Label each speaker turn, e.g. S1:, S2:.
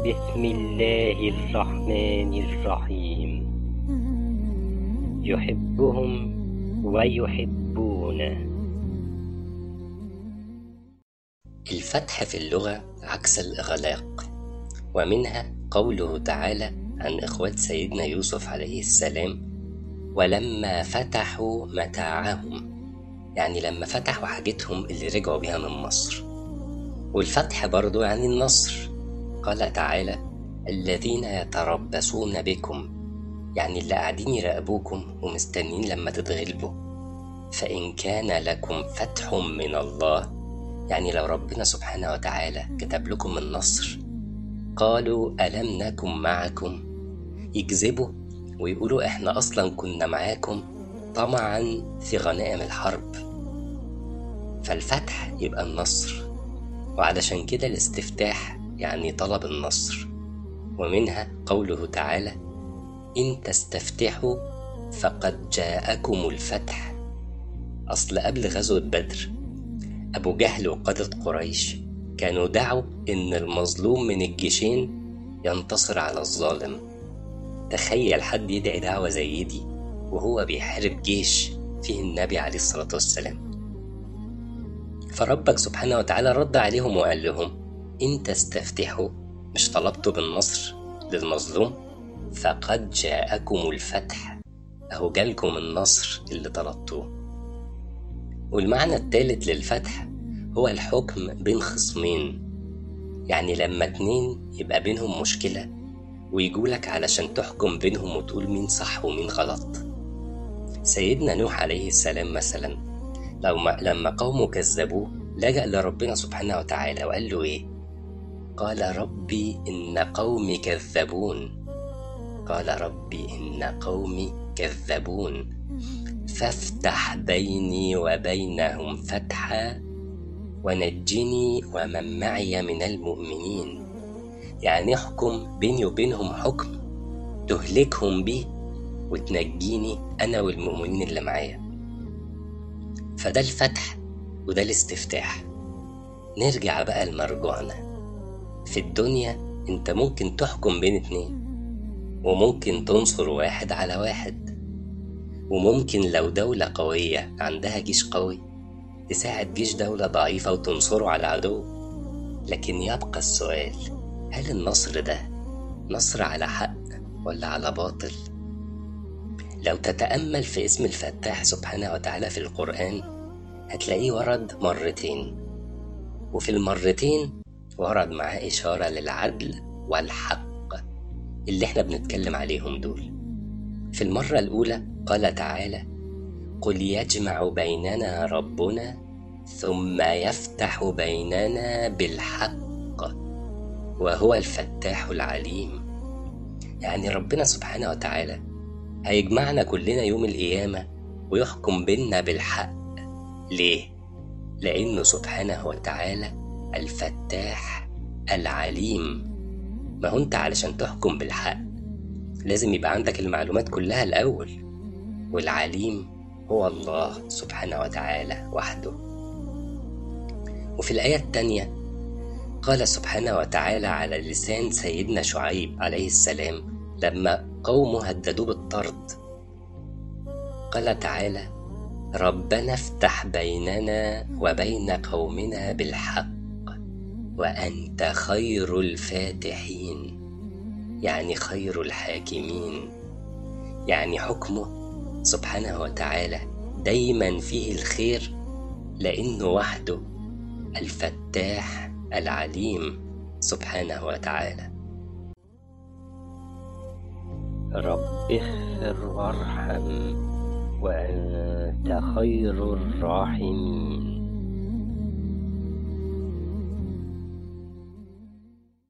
S1: بسم الله الرحمن الرحيم يحبهم ويحبونه
S2: الفتح في اللغة عكس الإغلاق ومنها قوله تعالى عن إخوات سيدنا يوسف عليه السلام ولما فتحوا متاعهم يعني لما فتحوا حاجتهم اللي رجعوا بيها من مصر والفتح برضو يعني النصر قال تعالى الذين يتربصون بكم يعني اللي قاعدين يراقبوكم ومستنين لما تتغلبوا فإن كان لكم فتح من الله يعني لو ربنا سبحانه وتعالى كتب لكم النصر قالوا ألم نكن معكم يكذبوا ويقولوا إحنا أصلا كنا معاكم طمعا في غنائم الحرب فالفتح يبقى النصر وعلشان كده الاستفتاح يعني طلب النصر ومنها قوله تعالى إن تستفتحوا فقد جاءكم الفتح أصل قبل غزوة بدر أبو جهل وقادة قريش كانوا دعوا إن المظلوم من الجيشين ينتصر على الظالم تخيل حد يدعي دعوة زي دي وهو بيحارب جيش فيه النبي عليه الصلاة والسلام فربك سبحانه وتعالى رد عليهم وقال لهم إن تستفتحوا مش طلبتوا بالنصر للمظلوم فقد جاءكم الفتح أهو جالكم النصر اللي طلبتوه والمعنى الثالث للفتح هو الحكم بين خصمين يعني لما اتنين يبقى بينهم مشكلة ويجولك علشان تحكم بينهم وتقول مين صح ومين غلط سيدنا نوح عليه السلام مثلا لو ما لما قومه كذبوه لجأ لربنا سبحانه وتعالى وقال له ايه قال ربي إن قومي كذبون قال ربي إن قومي كذبون فافتح بيني وبينهم فتحا ونجني ومن معي من المؤمنين يعني احكم بيني وبينهم حكم تهلكهم بيه وتنجيني أنا والمؤمنين اللي معايا فده الفتح وده الاستفتاح نرجع بقى لمرجوعنا في الدنيا انت ممكن تحكم بين اتنين وممكن تنصر واحد على واحد وممكن لو دولة قوية عندها جيش قوي تساعد جيش دولة ضعيفة وتنصره على العدو لكن يبقى السؤال هل النصر ده نصر على حق ولا على باطل لو تتأمل في اسم الفتاح سبحانه وتعالى في القرآن هتلاقيه ورد مرتين وفي المرتين ورد معاه إشارة للعدل والحق اللي احنا بنتكلم عليهم دول في المرة الأولى قال تعالى قل يجمع بيننا ربنا ثم يفتح بيننا بالحق وهو الفتاح العليم يعني ربنا سبحانه وتعالى هيجمعنا كلنا يوم القيامة ويحكم بينا بالحق ليه؟ لأنه سبحانه وتعالى الفتاح العليم ما هو انت علشان تحكم بالحق لازم يبقى عندك المعلومات كلها الأول والعليم هو الله سبحانه وتعالى وحده وفي الآية التانية قال سبحانه وتعالى على لسان سيدنا شعيب عليه السلام لما قومه هددوه بالطرد قال تعالى ربنا افتح بيننا وبين قومنا بالحق وأنت خير الفاتحين يعني خير الحاكمين يعني حكمه سبحانه وتعالى دايما فيه الخير لأنه وحده الفتاح العليم سبحانه وتعالى
S1: رب اغفر وارحم وأنت خير الراحمين